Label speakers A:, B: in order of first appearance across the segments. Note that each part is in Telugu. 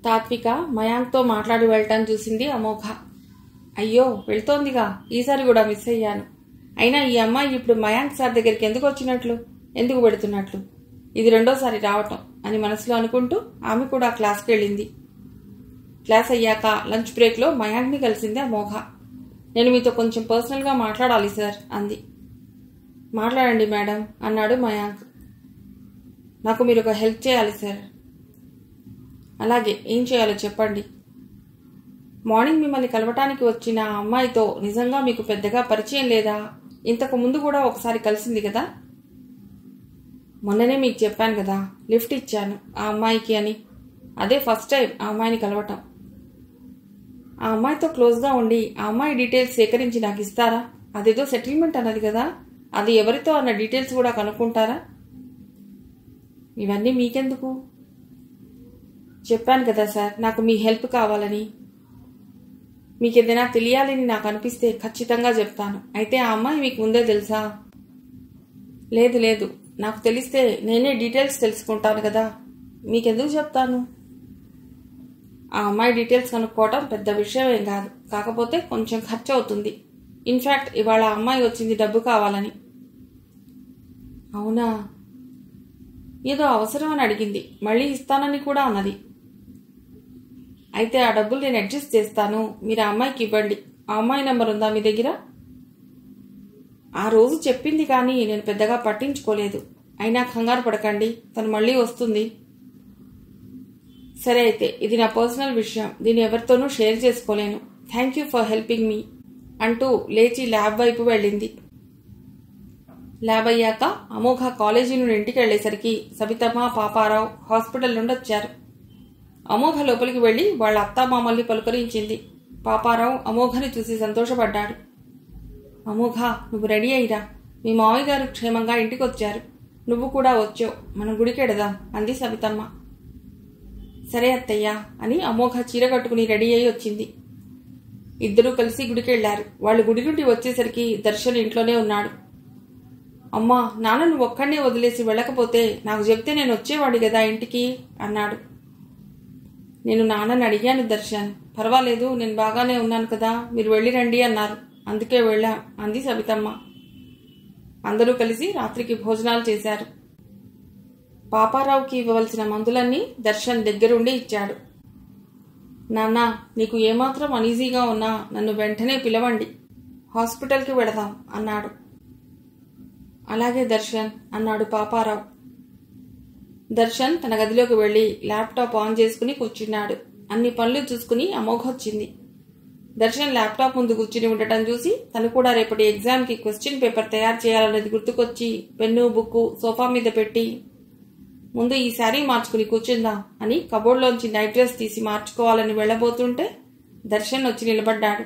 A: తాత్విక మయాంక్తో మాట్లాడి వెళ్ళటం చూసింది అమోఘ అయ్యో వెళ్తోందిగా ఈసారి కూడా మిస్ అయ్యాను అయినా ఈ అమ్మాయి ఇప్పుడు మయాంక్ సార్ దగ్గరికి ఎందుకు వచ్చినట్లు ఎందుకు పెడుతున్నట్లు ఇది రెండోసారి రావటం అని మనసులో అనుకుంటూ ఆమె కూడా క్లాస్కి వెళ్ళింది క్లాస్ అయ్యాక లంచ్ బ్రేక్లో మయాంక్ని కలిసింది అమోఘ నేను మీతో కొంచెం పర్సనల్గా మాట్లాడాలి సార్ అంది మాట్లాడండి మేడం అన్నాడు మయాంక్ నాకు మీరు ఒక హెల్ప్ చేయాలి సార్ అలాగే ఏం చేయాలో చెప్పండి మార్నింగ్ మిమ్మల్ని కలవటానికి వచ్చిన ఆ అమ్మాయితో నిజంగా మీకు పెద్దగా పరిచయం లేదా ఇంతకు ముందు కూడా ఒకసారి కలిసింది కదా మొన్ననే మీకు చెప్పాను కదా లిఫ్ట్ ఇచ్చాను ఆ అమ్మాయికి అని అదే ఫస్ట్ టైం ఆ అమ్మాయిని కలవటం ఆ అమ్మాయితో క్లోజ్గా ఉండి ఆ అమ్మాయి డీటెయిల్స్ సేకరించి నాకు ఇస్తారా అదేదో సెటిల్మెంట్ అన్నది కదా అది ఎవరితో అన్న డీటెయిల్స్ కూడా కనుక్కుంటారా ఇవన్నీ మీకెందుకు చెప్పాను కదా సార్ నాకు మీ హెల్ప్ కావాలని మీకు ఏదైనా తెలియాలని నాకు అనిపిస్తే ఖచ్చితంగా చెప్తాను అయితే ఆ అమ్మాయి మీకు ముందే తెలుసా లేదు లేదు నాకు తెలిస్తే నేనే డీటెయిల్స్ తెలుసుకుంటాను కదా మీకెందుకు చెప్తాను ఆ అమ్మాయి డీటెయిల్స్ కనుక్కోవటం పెద్ద విషయం ఏం కాదు కాకపోతే కొంచెం ఖర్చు అవుతుంది ఇన్ఫ్యాక్ట్ ఇవాళ ఆ అమ్మాయి వచ్చింది డబ్బు కావాలని అవునా ఏదో అవసరం అని అడిగింది మళ్ళీ ఇస్తానని కూడా అన్నది అయితే ఆ డబ్బులు నేను అడ్జస్ట్ చేస్తాను మీరు ఆ అమ్మాయికి ఇవ్వండి ఆ అమ్మాయి నెంబర్ ఉందా మీ దగ్గర ఆ రోజు చెప్పింది కానీ నేను పెద్దగా పట్టించుకోలేదు అయినా కంగారు పడకండి తను మళ్ళీ వస్తుంది సరే అయితే ఇది నా పర్సనల్ విషయం దీన్ని ఎవరితోనూ షేర్ చేసుకోలేను thank you for helping me అంటూ లేచి ల్యాబ్ వైపు వెళ్ళింది ల్యాబ్ అయ్యాక అమోఘ కాలేజీ నుండి ఇంటికి వెళ్లేసరికి సవితమ్మ పాపారావు హాస్పిటల్ నుండి వచ్చారు అమోఘ లోపలికి వెళ్లి వాళ్ళ అత్తామామల్ని పలుకరించింది పాపారావు అమోఘని చూసి సంతోషపడ్డాడు అమోఘ నువ్వు రెడీ అయ్యిరా మీ మావయ్య గారు క్షేమంగా ఇంటికి వచ్చారు నువ్వు కూడా వచ్చావు మనం గుడికి ఎడదాం అంది సవితమ్మ సరే అత్తయ్య అని అమోఘ చీర కట్టుకుని రెడీ అయి వచ్చింది ఇద్దరూ కలిసి గుడికి వెళ్లారు వాళ్ళు గుడి నుండి వచ్చేసరికి దర్శన్ ఇంట్లోనే ఉన్నాడు అమ్మా నాన్న నువ్వు ఒక్కడనే వదిలేసి వెళ్ళకపోతే నాకు చెప్తే నేను వచ్చేవాడి కదా ఇంటికి అన్నాడు నేను నాన్నని అడిగాను దర్శన్ పర్వాలేదు నేను బాగానే ఉన్నాను కదా మీరు వెళ్ళి రండి అన్నారు అందుకే వెళ్ళాం అంది సవితమ్మ అందరూ కలిసి రాత్రికి భోజనాలు చేశారు పాపారావుకి ఇవ్వవలసిన మందులన్నీ దర్శన్ దగ్గరుండి ఇచ్చాడు నాన్న నీకు ఏమాత్రం అనీజీగా ఉన్నా నన్ను వెంటనే పిలవండి హాస్పిటల్కి వెళదాం అన్నాడు అలాగే దర్శన్ అన్నాడు పాపారావు దర్శన్ తన గదిలోకి వెళ్లి ల్యాప్టాప్ ఆన్ చేసుకుని కూర్చున్నాడు అన్ని పనులు చూసుకుని అమోఘొచ్చింది దర్శన్ ల్యాప్టాప్ ముందు కూర్చుని ఉండటం చూసి తను కూడా రేపటి ఎగ్జామ్కి క్వశ్చన్ పేపర్ తయారు చేయాలన్నది గుర్తుకొచ్చి పెన్ను బుక్కు సోఫా మీద పెట్టి ముందు ఈ శారీ మార్చుకుని కూర్చుందాం అని కబోర్డ్లోంచి నైట్ డ్రెస్ తీసి మార్చుకోవాలని వెళ్ళబోతుంటే దర్శన్ వచ్చి నిలబడ్డాడు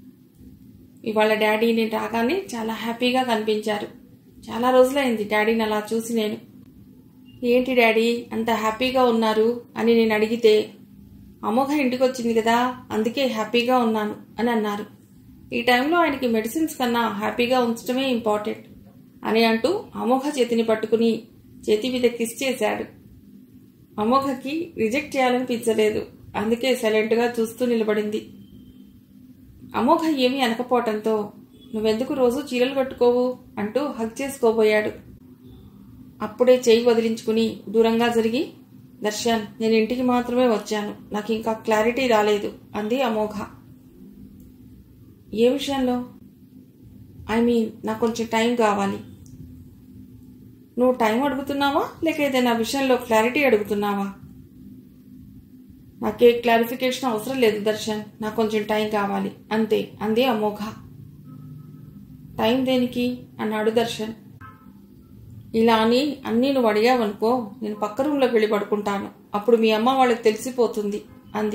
A: ఇవాళ డాడీ నేను రాగానే చాలా హ్యాపీగా కనిపించారు చాలా రోజులైంది డాడీని అలా చూసి నేను ఏంటి డాడీ అంత హ్యాపీగా ఉన్నారు అని నేను అడిగితే అమోఘ ఇంటికి వచ్చింది కదా అందుకే హ్యాపీగా ఉన్నాను అని అన్నారు ఈ టైంలో ఆయనకి మెడిసిన్స్ కన్నా హ్యాపీగా ఉంచడమే ఇంపార్టెంట్ అని అంటూ అమోఘ చేతిని పట్టుకుని చేతి మీద కిస్ చేశాడు అమోఘకి రిజెక్ట్ చేయాలనిపించలేదు అందుకే సైలెంట్గా చూస్తూ నిలబడింది అమోఘ ఏమీ అనకపోవటంతో నువ్వెందుకు రోజు చీరలు కట్టుకోవు అంటూ హగ్ చేసుకోబోయాడు అప్పుడే చేయి వదిలించుకుని దూరంగా జరిగి దర్శన్ నేను ఇంటికి మాత్రమే వచ్చాను నాకు ఇంకా క్లారిటీ రాలేదు అంది అమోఘ ఏ విషయంలో ఐ మీన్ నాకు కొంచెం టైం కావాలి నువ్వు టైం అడుగుతున్నావా లేక ఏదైనా విషయంలో క్లారిటీ అడుగుతున్నావా నాకే క్లారిఫికేషన్ అవసరం లేదు దర్శన్ నాకు కొంచెం టైం కావాలి అంతే అంది అమోఘ టైం దేనికి అన్నాడు దర్శన్ ఇలా అని అన్నీ నువ్వు అడిగావనుకో నేను పక్క రూమ్లోకి వెళ్ళి పడుకుంటాను అప్పుడు మీ అమ్మ వాళ్ళకి తెలిసిపోతుంది అంది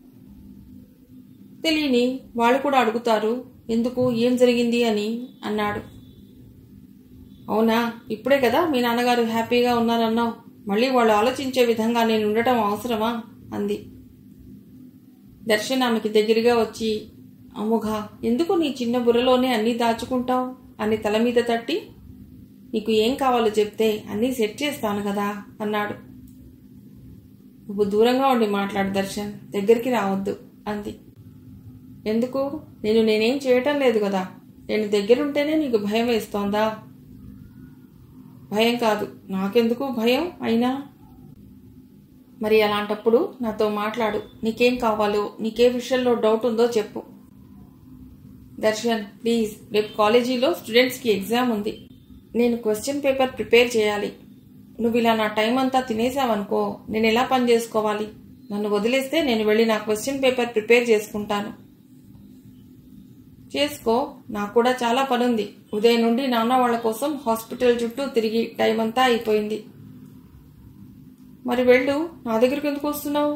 A: తెలియని వాళ్ళు కూడా అడుగుతారు ఎందుకు ఏం జరిగింది అని అన్నాడు అవునా ఇప్పుడే కదా మీ నాన్నగారు హ్యాపీగా ఉన్నారన్నావు మళ్ళీ వాళ్ళు ఆలోచించే విధంగా నేను ఉండటం అవసరమా అంది దర్శన్ ఆమెకి దగ్గరగా వచ్చి అమ్ముఘ ఎందుకు నీ చిన్న బుర్రలోనే అన్నీ దాచుకుంటావు అని తల మీద తట్టి నీకు ఏం కావాలో చెప్తే అన్నీ సెట్ చేస్తాను కదా అన్నాడు నువ్వు దూరంగా ఉండి మాట్లాడు దర్శన్ దగ్గరికి రావద్దు అంది ఎందుకు నేను నేనేం చేయటం లేదు కదా నేను దగ్గరుంటేనే నీకు భయం వేస్తోందా భయం కాదు నాకెందుకు భయం అయినా మరి అలాంటప్పుడు నాతో మాట్లాడు నీకేం కావాలో నీకే విషయంలో డౌట్ ఉందో చెప్పు దర్శన్ ప్లీజ్ రేపు కాలేజీలో స్టూడెంట్స్కి ఎగ్జామ్ ఉంది నేను క్వశ్చన్ పేపర్ ప్రిపేర్ చేయాలి నువ్వు ఇలా నా టైం అంతా తినేసావనుకో నేను ఎలా పని చేసుకోవాలి నన్ను వదిలేస్తే నేను వెళ్ళి నా క్వశ్చన్ పేపర్ ప్రిపేర్ చేసుకుంటాను చేసుకో నాకు కూడా చాలా పనుంది ఉదయం నుండి నాన్న వాళ్ళ కోసం హాస్పిటల్ చుట్టూ తిరిగి టైం అంతా అయిపోయింది మరి వెళ్ళు నా దగ్గరికి ఎందుకు వస్తున్నావు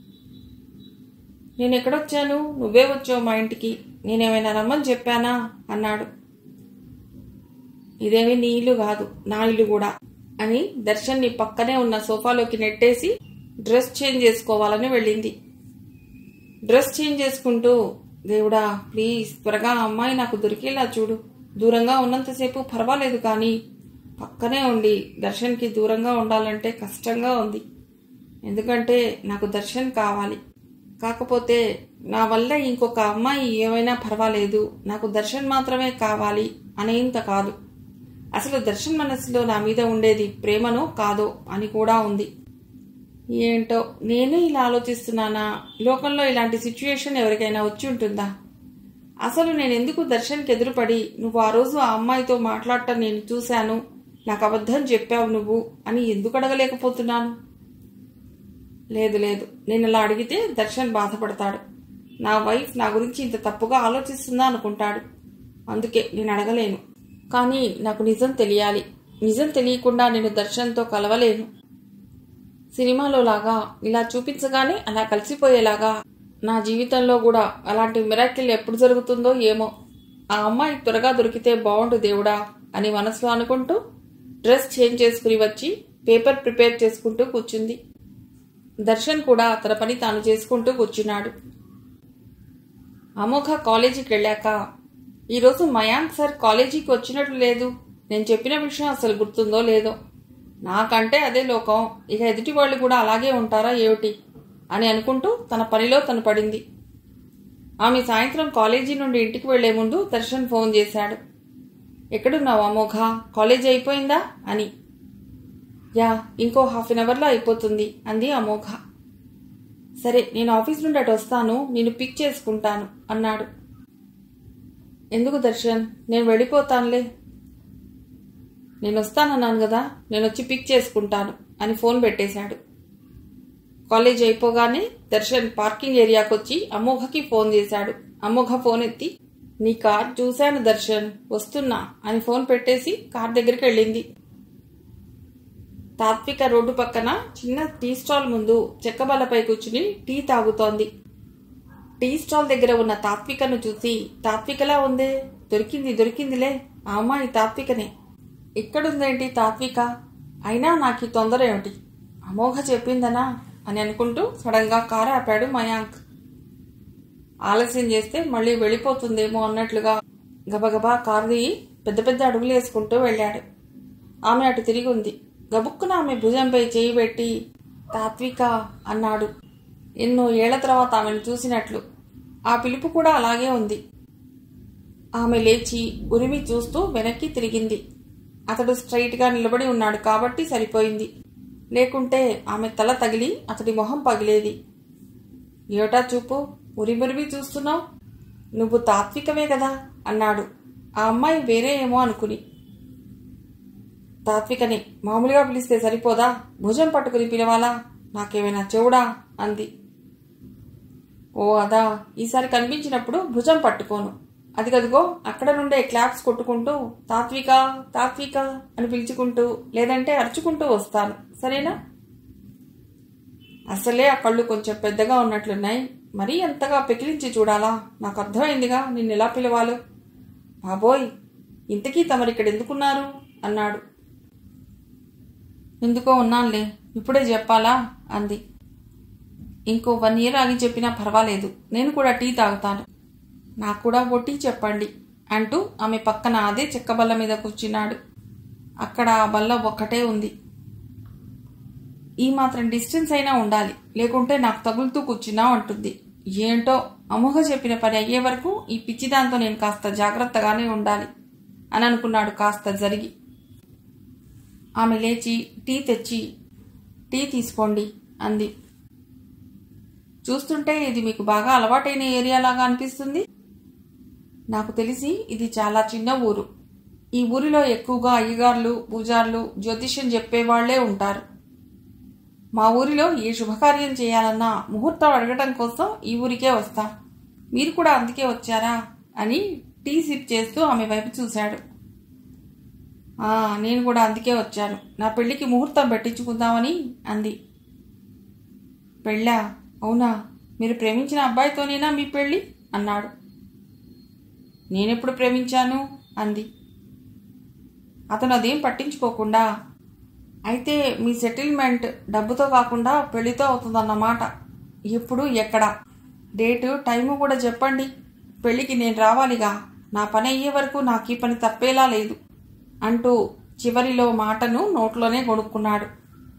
A: నేను ఎక్కడొచ్చాను నువ్వే వచ్చావు మా ఇంటికి నేనేమైనా రమ్మని చెప్పానా అన్నాడు ఇదేమి నీ ఇల్లు కాదు నా ఇల్లు కూడా అని దర్శన్ని పక్కనే ఉన్న సోఫాలోకి నెట్టేసి డ్రెస్ చేంజ్ చేసుకోవాలని వెళ్ళింది డ్రెస్ చేంజ్ చేసుకుంటూ దేవుడా ప్లీజ్ త్వరగా ఆ అమ్మాయి నాకు దొరికేలా చూడు దూరంగా ఉన్నంతసేపు పర్వాలేదు కానీ పక్కనే ఉండి దర్శన్కి దూరంగా ఉండాలంటే కష్టంగా ఉంది ఎందుకంటే నాకు దర్శన్ కావాలి కాకపోతే నా వల్ల ఇంకొక అమ్మాయి ఏమైనా పర్వాలేదు నాకు దర్శన్ మాత్రమే కావాలి అనేంత కాదు అసలు దర్శన్ మనసులో నా మీద ఉండేది ప్రేమనో కాదో అని కూడా ఉంది ఏంటో నేనే ఇలా ఆలోచిస్తున్నానా లోకంలో ఇలాంటి సిచ్యుయేషన్ ఎవరికైనా వచ్చి ఉంటుందా అసలు నేను ఎందుకు దర్శన్కి ఎదురుపడి నువ్వు ఆ రోజు ఆ అమ్మాయితో మాట్లాడటం నేను చూశాను నాకు అబద్ధం చెప్పావు నువ్వు అని ఎందుకు అడగలేకపోతున్నాను లేదు లేదు నేను అలా అడిగితే దర్శన్ బాధపడతాడు నా వైఫ్ నా గురించి ఇంత తప్పుగా ఆలోచిస్తుందా అనుకుంటాడు అందుకే నేను అడగలేను కానీ నాకు నిజం తెలియాలి నిజం తెలియకుండా నేను దర్శన్తో కలవలేను సినిమాలో లాగా ఇలా చూపించగానే అలా కలిసిపోయేలాగా నా జీవితంలో కూడా అలాంటి మిరాకిల్ ఎప్పుడు జరుగుతుందో ఏమో ఆ అమ్మాయి త్వరగా దొరికితే బాగుండు దేవుడా అని మనసులో అనుకుంటూ డ్రెస్ చేంజ్ చేసుకుని వచ్చి పేపర్ ప్రిపేర్ చేసుకుంటూ కూర్చుంది దర్శన్ కూడా తన పని తాను చేసుకుంటూ కూర్చున్నాడు అమోఘ కాలేజీకి వెళ్ళాక ఈరోజు మయాంక్ సార్ కాలేజీకి వచ్చినట్లు లేదు నేను చెప్పిన విషయం అసలు గుర్తుందో లేదో నాకంటే అదే లోకం ఇక ఎదుటి వాళ్ళు కూడా అలాగే ఉంటారా ఏమిటి అని అనుకుంటూ తన పనిలో తను పడింది ఆమె సాయంత్రం కాలేజీ నుండి ఇంటికి వెళ్లే ముందు దర్శన్ ఫోన్ చేశాడు ఎక్కడున్నావు అమోఘ కాలేజీ అయిపోయిందా అని యా ఇంకో హాఫ్ అన్ అవర్లో అయిపోతుంది అంది అమోఘ సరే నేను ఆఫీస్ నుండి అటు వస్తాను నేను పిక్ చేసుకుంటాను అన్నాడు ఎందుకు దర్శన్ నేను వెళ్ళిపోతానులే నేను వస్తానన్నాను కదా నేను వచ్చి పిక్ చేసుకుంటాను అని ఫోన్ పెట్టేశాడు కాలేజ్ అయిపోగానే దర్శన్ పార్కింగ్ ఏరియాకి వచ్చి అమోఘకి ఫోన్ చేశాడు అమోఘ ఫోన్ ఎత్తి నీ కార్ చూశాను దర్శన్ వస్తున్నా అని ఫోన్ పెట్టేసి కార్ దగ్గరికి వెళ్ళింది తాత్విక రోడ్డు పక్కన చిన్న టీ స్టాల్ ముందు చెక్కబల్లపై కూర్చుని టీ తాగుతోంది టీ స్టాల్ దగ్గర ఉన్న తాత్వికను చూసి తాత్వికలా ఉందే దొరికింది దొరికిందిలే ఆ అమ్మాయి తాత్వికనే ఇక్కడుందేంటి తాత్విక అయినా నాకు ఈ తొందర ఏమిటి అమోఘ చెప్పిందనా అని అనుకుంటూ సడన్గా కారు ఆపాడు మయాంక్ ఆలస్యం చేస్తే మళ్ళీ వెళ్ళిపోతుందేమో అన్నట్లుగా గబగబా కారు దిగి పెద్ద పెద్ద అడుగులు వేసుకుంటూ వెళ్ళాడు ఆమె అటు తిరిగి ఉంది గబుక్కున ఆమె భుజంపై చేయి పెట్టి తాత్విక అన్నాడు ఎన్నో ఏళ్ల తర్వాత ఆమెను చూసినట్లు ఆ పిలుపు కూడా అలాగే ఉంది ఆమె లేచి ఉరిమి చూస్తూ వెనక్కి తిరిగింది అతడు స్ట్రైట్గా నిలబడి ఉన్నాడు కాబట్టి సరిపోయింది లేకుంటే ఆమె తల తగిలి అతడి మొహం పగిలేది ఏటా చూపు ఉరిమురిమి చూస్తున్నావు నువ్వు తాత్వికమే కదా అన్నాడు ఆ అమ్మాయి వేరే ఏమో అనుకుని తాత్వికని మామూలుగా పిలిస్తే సరిపోదా భుజం పట్టుకుని పిలవాలా నాకేమైనా చెవుడా అంది ఓ అదా ఈసారి కనిపించినప్పుడు భుజం పట్టుకోను అదిగదిగో అక్కడ నుండే క్లాప్స్ కొట్టుకుంటూ తాత్విక తాత్విక అని పిలుచుకుంటూ లేదంటే అరుచుకుంటూ వస్తాను సరేనా అసలే ఆ కళ్ళు కొంచెం పెద్దగా ఉన్నట్లున్నాయి మరీ ఎంతగా పెకిలించి చూడాలా నాకు అర్థమైందిగా నిన్ను ఎలా పిలవాలో బాబోయ్ ఇంతకీ తమరిక్కడ ఎందుకున్నారు అన్నాడు ఎందుకో ఉన్నానులే ఇప్పుడే చెప్పాలా అంది ఇంకో వన్ ఇయర్ ఆగి చెప్పినా పర్వాలేదు నేను కూడా టీ తాగుతాను నాకు కూడా ఓ టీ చెప్పండి అంటూ ఆమె పక్కన అదే చెక్క బల్ల మీద కూర్చున్నాడు అక్కడ ఆ బల్ల ఒక్కటే ఉంది ఈ మాత్రం డిస్టెన్స్ అయినా ఉండాలి లేకుంటే నాకు తగులుతూ కూర్చున్నావు అంటుంది ఏంటో అమోఘ చెప్పిన పని అయ్యే వరకు ఈ పిచ్చిదాంతో నేను కాస్త జాగ్రత్తగానే ఉండాలి అని అనుకున్నాడు కాస్త జరిగి ఆమె లేచి టీ తెచ్చి టీ తీసుకోండి అంది చూస్తుంటే ఇది మీకు బాగా అలవాటైన ఏరియా లాగా అనిపిస్తుంది నాకు తెలిసి ఇది చాలా చిన్న ఊరు ఈ ఊరిలో ఎక్కువగా అయ్యగార్లు పూజార్లు జ్యోతిష్యం చెప్పేవాళ్లే ఉంటారు మా ఊరిలో ఏ శుభకార్యం చేయాలన్నా ముహూర్తం అడగటం కోసం ఈ ఊరికే వస్తాం మీరు కూడా అందుకే వచ్చారా అని టీ సిప్ చేస్తూ ఆమె వైపు చూశాడు "ఆ, నేను కూడా అందుకే వచ్చాను నా పెళ్లికి ముహూర్తం పెట్టించుకుందామని అంది పెళ్ళా అవునా మీరు ప్రేమించిన అబ్బాయితోనేనా మీ పెళ్ళి అన్నాడు నేనెప్పుడు ప్రేమించాను అంది అతను అదేం పట్టించుకోకుండా అయితే మీ సెటిల్మెంట్ డబ్బుతో కాకుండా పెళ్లితో అవుతుందన్నమాట ఎప్పుడు ఎక్కడ డేటు టైము కూడా చెప్పండి పెళ్లికి నేను రావాలిగా నా పని అయ్యే వరకు నాకు ఈ పని తప్పేలా లేదు అంటూ చివరిలో మాటను నోట్లోనే కొనుక్కున్నాడు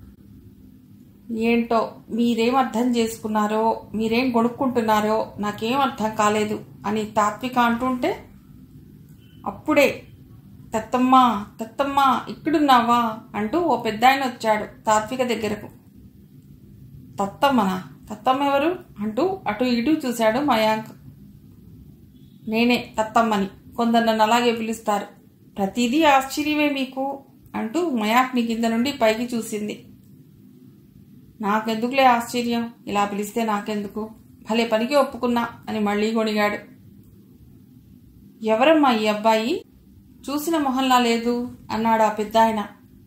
A: ఏంటో మీరేం అర్థం చేసుకున్నారో మీరేం కొనుక్కుంటున్నారో నాకేం అర్థం కాలేదు అని తాత్విక అంటుంటే అప్పుడే తత్తమ్మ తత్తమ్మ ఇక్కడున్నావా అంటూ ఓ పెద్ద ఆయన వచ్చాడు తాత్విక దగ్గరకు తత్తమ్మనా తత్తమ్మ ఎవరు అంటూ అటు ఇటు చూశాడు మయాంక్ నేనే తత్తమ్మని కొందరు నన్ను అలాగే పిలుస్తారు ప్రతిదీ ఆశ్చర్యమే మీకు అంటూ మయాంక్ని కింద నుండి పైకి చూసింది నాకెందుకులే ఆశ్చర్యం ఇలా పిలిస్తే నాకెందుకు భలే పనికి ఒప్పుకున్నా అని మళ్ళీ కొనిగాడు ఎవరమ్మా ఈ అబ్బాయి చూసిన మొహంలా లేదు అన్నాడు ఆ పెద్ద ఆయన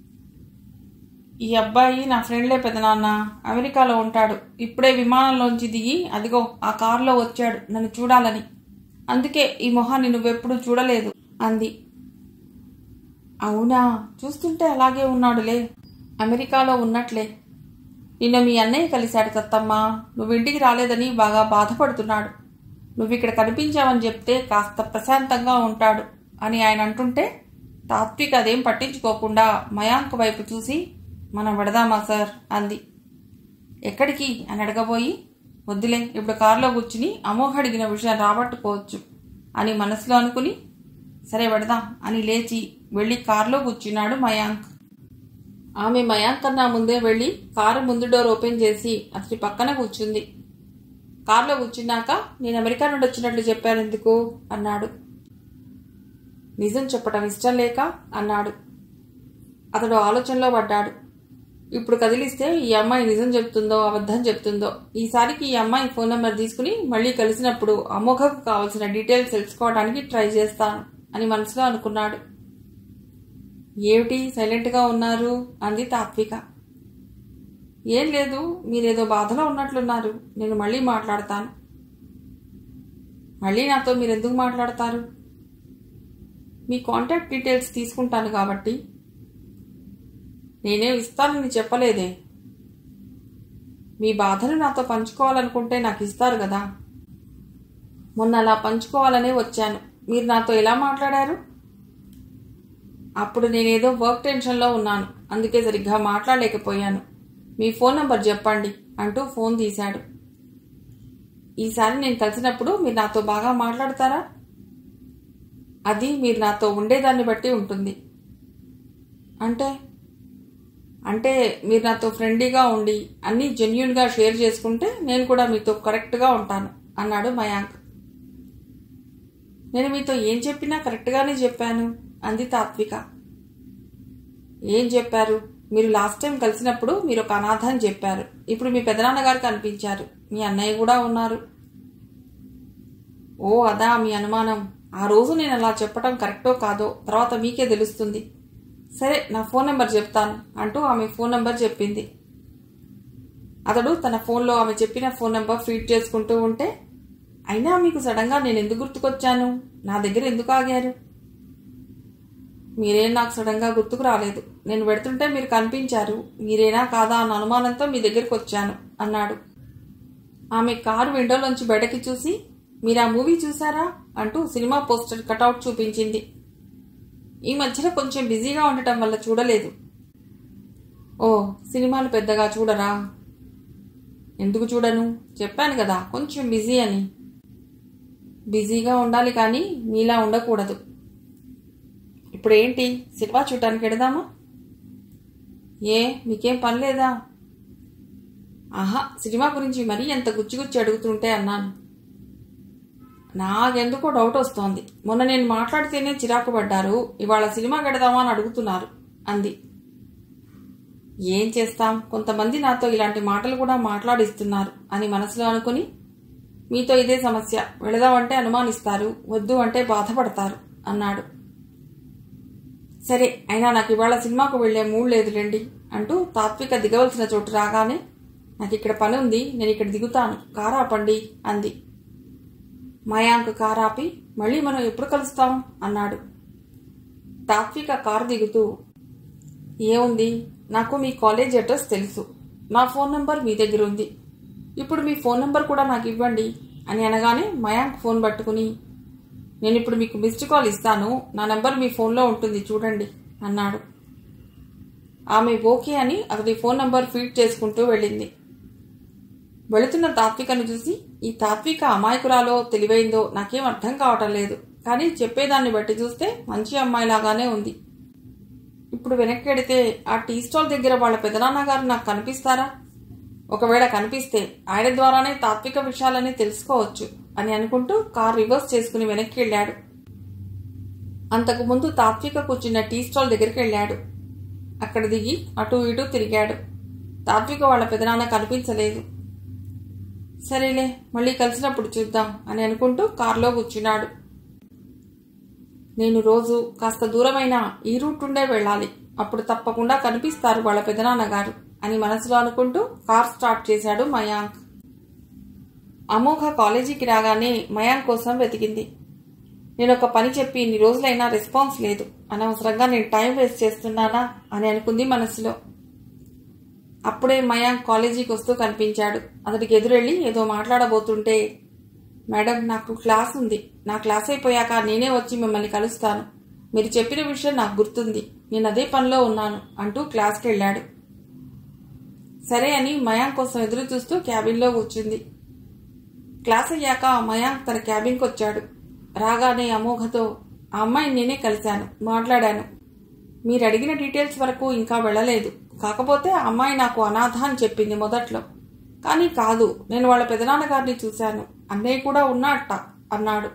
A: ఈ అబ్బాయి నా ఫ్రెండ్లే పెదనాన్న అమెరికాలో ఉంటాడు ఇప్పుడే విమానంలోంచి దిగి అదిగో ఆ కారులో వచ్చాడు నన్ను చూడాలని అందుకే ఈ మొహాన్ని నువ్వెప్పుడు చూడలేదు అంది అవునా చూస్తుంటే అలాగే ఉన్నాడులే అమెరికాలో ఉన్నట్లే నిన్న మీ అన్నయ్య కలిశాడు తత్తమ్మ నువ్వు ఇంటికి రాలేదని బాగా బాధపడుతున్నాడు నువ్వు ఇక్కడ కనిపించావని చెప్తే కాస్త ప్రశాంతంగా ఉంటాడు అని ఆయన అంటుంటే తాత్విక్ అదేం పట్టించుకోకుండా మయాంక్ వైపు చూసి మనం వెడదామా సార్ అంది ఎక్కడికి అని అడగబోయి వద్దులే ఇప్పుడు కారులో కూర్చుని అమోఘ అడిగిన విషయం రాబట్టుకోవచ్చు అని మనసులో అనుకుని సరే వెడదాం అని లేచి వెళ్ళి కారులో కూర్చున్నాడు మయాంక్ ఆమె మయాంక్ కన్నా ముందే వెళ్ళి కారు ముందు డోర్ ఓపెన్ చేసి అతని పక్కన కూర్చుంది కారులో కూర్చున్నాక నేను అమెరికా నుండి వచ్చినట్లు చెప్పాను ఎందుకు అన్నాడు నిజం చెప్పటం ఇష్టం లేక అన్నాడు అతడు ఆలోచనలో పడ్డాడు ఇప్పుడు కదిలిస్తే ఈ అమ్మాయి నిజం చెప్తుందో అబద్ధం చెప్తుందో ఈసారికి ఈ అమ్మాయి ఫోన్ నెంబర్ తీసుకుని మళ్ళీ కలిసినప్పుడు అమోఘకు కావలసిన డీటెయిల్స్ తెలుసుకోవడానికి ట్రై చేస్తాను అని మనసులో అనుకున్నాడు ఏమిటి సైలెంట్గా ఉన్నారు అంది తాత్విక ఏం లేదు మీరేదో బాధలో ఉన్నట్లున్నారు నేను మళ్ళీ మాట్లాడతాను మళ్ళీ నాతో మీరు ఎందుకు మాట్లాడతారు మీ కాంటాక్ట్ డీటెయిల్స్ తీసుకుంటాను కాబట్టి నేనేం ఇస్తానని చెప్పలేదే మీ బాధను నాతో పంచుకోవాలనుకుంటే నాకు ఇస్తారు కదా మొన్న అలా పంచుకోవాలనే వచ్చాను మీరు నాతో ఎలా మాట్లాడారు అప్పుడు నేనేదో వర్క్ టెన్షన్లో ఉన్నాను అందుకే సరిగ్గా మాట్లాడలేకపోయాను మీ ఫోన్ నంబర్ చెప్పండి అంటూ ఫోన్ తీశాడు ఈసారి నేను కలిసినప్పుడు మీరు నాతో బాగా మాట్లాడతారా అది మీరు నాతో ఉండేదాన్ని బట్టి ఉంటుంది అంటే అంటే మీరు నాతో ఫ్రెండ్లీగా ఉండి అన్నీ జెన్యున్గా షేర్ చేసుకుంటే నేను కూడా మీతో కరెక్ట్గా ఉంటాను అన్నాడు మయాంక్ నేను మీతో ఏం చెప్పినా కరెక్ట్గానే చెప్పాను అంది తాత్విక ఏం చెప్పారు మీరు లాస్ట్ టైం కలిసినప్పుడు మీరు ఒక అనాథ అని చెప్పారు ఇప్పుడు మీ పెదనాన్నగారు కనిపించారు మీ అన్నయ్య కూడా ఉన్నారు ఓ అదా మీ అనుమానం ఆ రోజు నేను అలా చెప్పటం కరెక్టో కాదో తర్వాత మీకే తెలుస్తుంది సరే నా ఫోన్ నెంబర్ చెప్తాను అంటూ ఆమె ఫోన్ నెంబర్ చెప్పింది అతడు తన ఫోన్లో ఆమె చెప్పిన ఫోన్ నెంబర్ ఫీడ్ చేసుకుంటూ ఉంటే అయినా మీకు సడన్గా నేను ఎందుకు గుర్తుకొచ్చాను నా దగ్గర ఎందుకు ఆగారు మీరేం నాకు సడన్గా గుర్తుకు రాలేదు నేను పెడుతుంటే మీరు కనిపించారు మీరేనా కాదా అన్న అనుమానంతో మీ దగ్గరికి వచ్చాను అన్నాడు ఆమె కారు విండోలోంచి బయటకి చూసి మీరు ఆ మూవీ చూసారా అంటూ సినిమా పోస్టర్ కటౌట్ చూపించింది ఈ మధ్యన కొంచెం బిజీగా ఉండటం వల్ల చూడలేదు ఓ సినిమాలు పెద్దగా చూడరా ఎందుకు చూడను చెప్పాను కదా కొంచెం బిజీ అని బిజీగా ఉండాలి కానీ మీలా ఉండకూడదు ఇప్పుడు ఏంటి సినిమా చూడటానికి వెడదామా ఏ మీకేం పని లేదా ఆహా సినిమా గురించి మరీ ఎంత గుచ్చిగుచ్చి అడుగుతుంటే అన్నాను నాకెందుకో డౌట్ వస్తోంది మొన్న నేను మాట్లాడితేనే చిరాకు పడ్డారు ఇవాళ సినిమా గడదామా అని అడుగుతున్నారు అంది ఏం చేస్తాం కొంతమంది నాతో ఇలాంటి మాటలు కూడా మాట్లాడిస్తున్నారు అని మనసులో అనుకుని మీతో ఇదే సమస్య వెళదామంటే అనుమానిస్తారు వద్దు అంటే బాధపడతారు అన్నాడు సరే అయినా నాకు ఇవాళ సినిమాకు వెళ్లే మూడ్ లేదులేండి అంటూ తాత్విక దిగవలసిన చోటు రాగానే నాకు ఇక్కడ పని ఉంది నేను ఇక్కడ దిగుతాను కారు ఆపండి అంది మయాంక్ కారు ఆపి మళ్ళీ మనం ఎప్పుడు కలుస్తాం అన్నాడు తాత్విక కారు దిగుతూ ఏముంది నాకు మీ కాలేజ్ అడ్రస్ తెలుసు నా ఫోన్ నంబర్ మీ దగ్గర ఉంది ఇప్పుడు మీ ఫోన్ నంబర్ కూడా నాకు ఇవ్వండి అని అనగానే మయాంక్ ఫోన్ పట్టుకుని నేను ఇప్పుడు మీకు మిస్డ్ కాల్ ఇస్తాను నా నంబర్ మీ ఫోన్లో ఉంటుంది చూడండి అన్నాడు ఆమె ఓకే అని అతడి ఫోన్ నంబర్ ఫీడ్ చేసుకుంటూ వెళ్ళింది వెళుతున్న తాత్వికను చూసి ఈ తాత్విక అమాయకురాలో తెలివైందో నాకేం అర్థం కావటం లేదు కానీ చెప్పేదాన్ని బట్టి చూస్తే మంచి అమ్మాయిలాగానే ఉంది ఇప్పుడు వెనక్కి వెడితే ఆ టీ స్టాల్ దగ్గర వాళ్ళ పెదనాన్నగారు నాకు కనిపిస్తారా ఒకవేళ కనిపిస్తే ఆయన ద్వారానే తాత్విక విషయాలని తెలుసుకోవచ్చు అని అనుకుంటూ కార్ రివర్స్ చేసుకుని వెనక్కి వెళ్ళాడు అంతకు ముందు తాత్విక కూర్చున్న టీ స్టాల్ దగ్గరికి వెళ్ళాడు అక్కడ దిగి అటు ఇటు తిరిగాడు తాత్విక వాళ్ళ పెదనాన్న కనిపించలేదు సరేలే మళ్ళీ కలిసినప్పుడు చూద్దాం అని అనుకుంటూ కారులో కూర్చున్నాడు నేను రోజు కాస్త దూరమైన ఈ రూట్ ఉండే వెళ్ళాలి అప్పుడు తప్పకుండా కనిపిస్తారు వాళ్ళ పెదనాన్నగారు అని మనసులో అనుకుంటూ కార్ స్టార్ట్ చేశాడు మయాంక్ అమోఘ కాలేజీకి రాగానే మయాంక్ కోసం వెతికింది నేను ఒక పని చెప్పి ఇన్ని రోజులైనా రెస్పాన్స్ లేదు అనవసరంగా నేను టైం వేస్ట్ చేస్తున్నానా అని అనుకుంది మనసులో అప్పుడే మయాంక్ కాలేజీకి వస్తూ కనిపించాడు అతడికి ఎదురెళ్ళి ఏదో మాట్లాడబోతుంటే మేడం నాకు క్లాస్ ఉంది నా క్లాస్ అయిపోయాక నేనే వచ్చి మిమ్మల్ని కలుస్తాను మీరు చెప్పిన విషయం నాకు గుర్తుంది నేను అదే పనిలో ఉన్నాను అంటూ క్లాస్కి వెళ్ళాడు సరే అని మయాంక్ కోసం ఎదురు చూస్తూ క్యాబిన్లో కూర్చుంది క్లాస్ అయ్యాక మయాంక్ తన క్యాబిన్కి వచ్చాడు రాగానే అమోఘతో ఆ అమ్మాయిని నేనే కలిశాను మాట్లాడాను మీరు అడిగిన డీటెయిల్స్ వరకు ఇంకా వెళ్ళలేదు కాకపోతే ఆ అమ్మాయి నాకు అనాథ అని చెప్పింది మొదట్లో కానీ కాదు నేను వాళ్ళ పెదనాన్నగారిని చూశాను అన్నయ్య కూడా ఉన్నట్ట అన్నాడు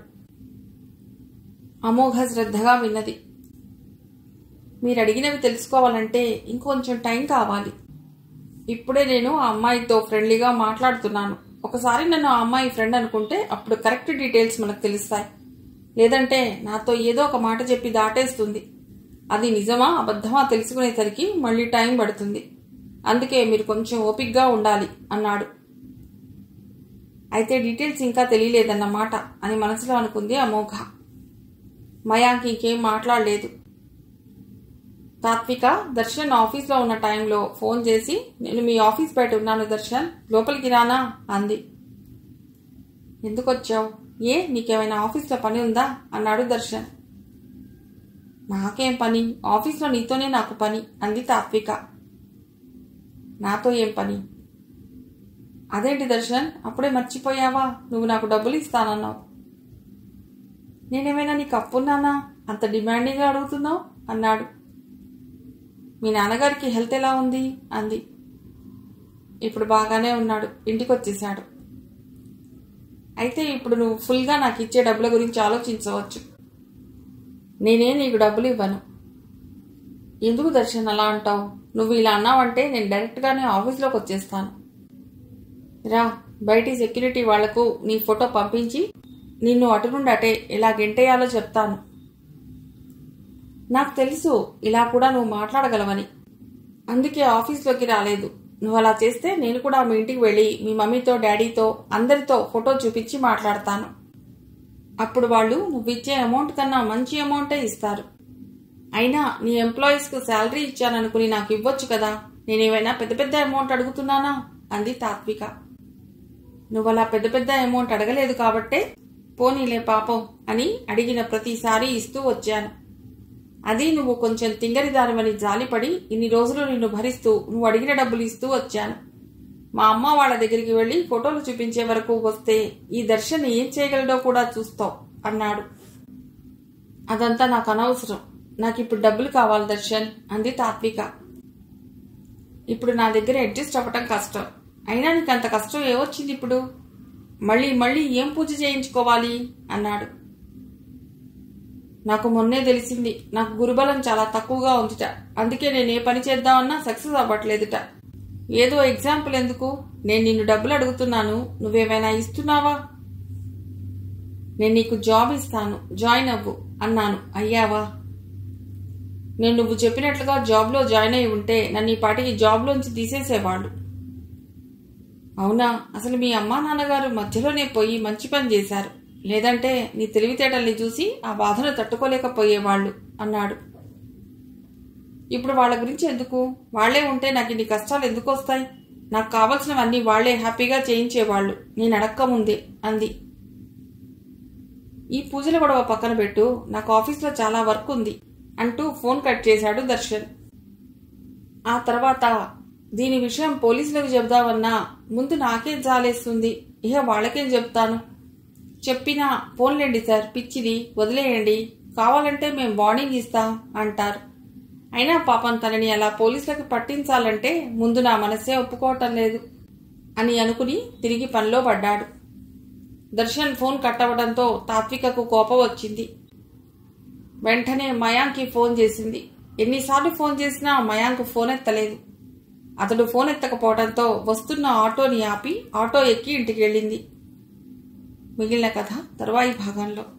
A: అమోఘ శ్రద్ధగా విన్నది మీరు అడిగినవి తెలుసుకోవాలంటే ఇంకొంచెం టైం కావాలి ఇప్పుడే నేను ఆ అమ్మాయితో ఫ్రెండ్లీగా మాట్లాడుతున్నాను ఒకసారి నన్ను ఆ అమ్మాయి ఫ్రెండ్ అనుకుంటే అప్పుడు కరెక్ట్ డీటెయిల్స్ మనకు తెలుస్తాయి లేదంటే నాతో ఏదో ఒక మాట చెప్పి దాటేస్తుంది అది నిజమా అబద్ధమా తెలుసుకునేసరికి మళ్ళీ టైం పడుతుంది అందుకే మీరు కొంచెం ఓపిక్గా ఉండాలి అన్నాడు అయితే డీటెయిల్స్ ఇంకా తెలియలేదన్నమాట అని మనసులో అనుకుంది అమోఘ మయాంక్ ఇంకేం మాట్లాడలేదు తాత్విక దర్శన్ ఆఫీస్లో ఉన్న టైంలో ఫోన్ చేసి నేను మీ ఆఫీస్ బయట ఉన్నాను దర్శన్ లోపలికి రానా అంది ఎందుకు వచ్చావు ఏ నీకేమైనా ఆఫీస్లో పని ఉందా అన్నాడు దర్శన్ నాకేం పని ఆఫీస్లో నీతోనే నాకు పని అంది తాత్విక నాతో ఏం పని అదేంటి దర్శన్ అప్పుడే మర్చిపోయావా నువ్వు నాకు డబ్బులు ఇస్తానన్నావు నేనేమైనా నీకు అప్పున్నానా అంత డిమాండింగ్గా అడుగుతున్నావు అన్నాడు మీ నాన్నగారికి హెల్త్ ఎలా ఉంది అంది ఇప్పుడు బాగానే ఉన్నాడు ఇంటికి వచ్చేసాడు అయితే ఇప్పుడు నువ్వు ఫుల్గా నాకు ఇచ్చే డబ్బుల గురించి ఆలోచించవచ్చు నేనే నీకు డబ్బులు ఇవ్వను ఎందుకు దర్శన్ అలా అంటావు నువ్వు ఇలా అన్నావంటే నేను డైరెక్ట్గానే ఆఫీస్లోకి వచ్చేస్తాను రా బయటి సెక్యూరిటీ వాళ్లకు నీ ఫోటో పంపించి నిన్ను అటు నుండి అటే ఎలా గెంటేయాలో చెప్తాను నాకు తెలుసు ఇలా కూడా నువ్వు మాట్లాడగలవని అందుకే ఆఫీస్లోకి రాలేదు నువ్వు అలా చేస్తే నేను కూడా మీ ఇంటికి వెళ్ళి మీ మమ్మీతో డాడీతో అందరితో ఫోటో చూపించి మాట్లాడతాను అప్పుడు వాళ్ళు నువ్వు ఇచ్చే అమౌంట్ కన్నా మంచి అమౌంటే ఇస్తారు అయినా నీ ఎంప్లాయీస్కు శాలరీ ఇచ్చాననుకుని నాకు ఇవ్వచ్చు కదా నేనేమైనా పెద్ద పెద్ద అమౌంట్ అడుగుతున్నానా అంది తాత్విక నువ్వు అలా పెద్ద పెద్ద అమౌంట్ అడగలేదు కాబట్టే పోనీలే పాపం అని అడిగిన ప్రతిసారి ఇస్తూ వచ్చాను అది నువ్వు కొంచెం తింగరిదానివని జాలిపడి ఇన్ని రోజులు నిన్ను భరిస్తూ నువ్వు అడిగిన డబ్బులు ఇస్తూ వచ్చాను మా అమ్మ వాళ్ళ దగ్గరికి వెళ్ళి ఫోటోలు చూపించే వరకు వస్తే ఈ దర్శన్ ఏం చేయగలడో కూడా చూస్తావు అన్నాడు అదంతా నాకు అనవసరం నాకు ఇప్పుడు డబ్బులు కావాలి దర్శన్ అంది తాత్విక ఇప్పుడు నా దగ్గర అడ్జస్ట్ అవ్వటం కష్టం అయినా నీకు అంత కష్టం ఏమొచ్చింది ఇప్పుడు మళ్ళీ మళ్ళీ ఏం పూజ చేయించుకోవాలి అన్నాడు నాకు మొన్నే తెలిసింది నాకు గురుబలం చాలా తక్కువగా ఉందిట అందుకే నేను ఏ పని చేద్దామన్నా సక్సెస్ అవ్వట్లేదుట ఏదో ఎగ్జాంపుల్ ఎందుకు నేను నిన్ను డబ్బులు అడుగుతున్నాను నువ్వేమైనా ఇస్తున్నావా నేను నీకు జాబ్ ఇస్తాను జాయిన్ అవ్వు అన్నాను అయ్యావా నేను నువ్వు చెప్పినట్లుగా జాబ్లో జాయిన్ అయి ఉంటే నన్ను ఈ పాటికి జాబ్లోంచి తీసేసేవాళ్ళు అవునా అసలు మీ అమ్మా నాన్నగారు మధ్యలోనే పోయి మంచి పని చేశారు లేదంటే నీ తెలివితేటల్ని చూసి ఆ బాధను తట్టుకోలేకపోయేవాళ్ళు అన్నాడు ఇప్పుడు వాళ్ళ గురించి ఎందుకు వాళ్లే ఉంటే నాకు ఇన్ని కష్టాలు ఎందుకు వస్తాయి నాకు కావలసినవన్నీ వాళ్లే హ్యాపీగా చేయించేవాళ్ళు నేను అడక్క ముందే అంది ఈ పూజల గొడవ పక్కన పెట్టు నాకు ఆఫీస్లో చాలా వర్క్ ఉంది అంటూ ఫోన్ కట్ చేశాడు దర్శన్ ఆ తర్వాత దీని విషయం పోలీసులకు చెబుదామన్నా ముందు నాకేం జాలేస్తుంది ఇక వాళ్ళకేం చెప్తాను చెప్పినా ఫోన్లేండి సార్ పిచ్చిది వదిలేయండి కావాలంటే మేం వార్నింగ్ ఇస్తాం అంటారు అయినా పాపం తనని అలా పోలీసులకు పట్టించాలంటే ముందు నా మనసే ఒప్పుకోవటం లేదు అని అనుకుని తిరిగి పనిలో పడ్డాడు దర్శన్ ఫోన్ కట్టవడంతో తాత్వికకు కోపం వచ్చింది వెంటనే మయాంక్కి ఫోన్ చేసింది ఎన్నిసార్లు ఫోన్ చేసినా మయాంక్ ఫోన్ ఎత్తలేదు అతడు ఫోన్ ఎత్తకపోవడంతో వస్తున్న ఆటోని ఆపి ఆటో ఎక్కి ఇంటికి వెళ్ళింది మిగిలిన కథ తరువాయి భాగంలో